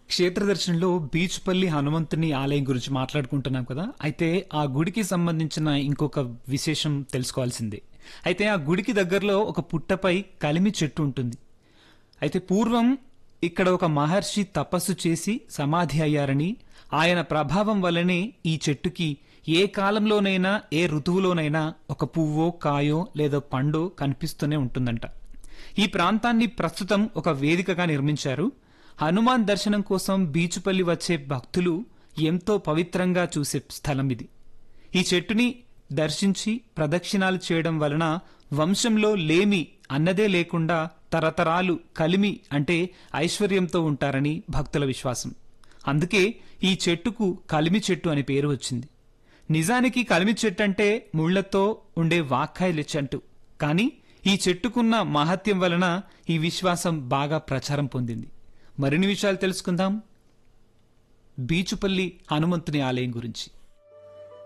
క్షేత్ర దర్శనంలో బీచ్పల్లి హనుమంతుని ఆలయం గురించి మాట్లాడుకుంటున్నాం కదా అయితే ఆ గుడికి సంబంధించిన ఇంకొక విశేషం తెలుసుకోవాల్సిందే అయితే ఆ గుడికి దగ్గరలో ఒక పుట్టపై కలిమి చెట్టు ఉంటుంది అయితే పూర్వం ఇక్కడ ఒక మహర్షి తపస్సు చేసి సమాధి అయ్యారని ఆయన ప్రభావం వల్లనే ఈ చెట్టుకి ఏ కాలంలోనైనా ఏ ఋతువులోనైనా ఒక పువ్వో కాయో లేదా పండో కనిపిస్తూనే ఉంటుందంట ఈ ప్రాంతాన్ని ప్రస్తుతం ఒక వేదికగా నిర్మించారు హనుమాన్ దర్శనం కోసం బీచుపల్లి వచ్చే భక్తులు ఎంతో పవిత్రంగా చూసే స్థలం ఇది ఈ చెట్టుని దర్శించి ప్రదక్షిణాలు చేయడం వలన వంశంలో లేమి అన్నదే లేకుండా తరతరాలు కలిమి అంటే ఐశ్వర్యంతో ఉంటారని భక్తుల విశ్వాసం అందుకే ఈ చెట్టుకు కలిమి చెట్టు అని పేరు వచ్చింది నిజానికి కలిమి చెట్టు అంటే ముళ్లతో ఉండే వాక్కాయలు చెట్టు కానీ ఈ చెట్టుకున్న మహత్యం వలన ఈ విశ్వాసం బాగా ప్రచారం పొందింది మరిన్ని విషయాలు తెలుసుకుందాం బీచుపల్లి హనుమంతుని ఆలయం గురించి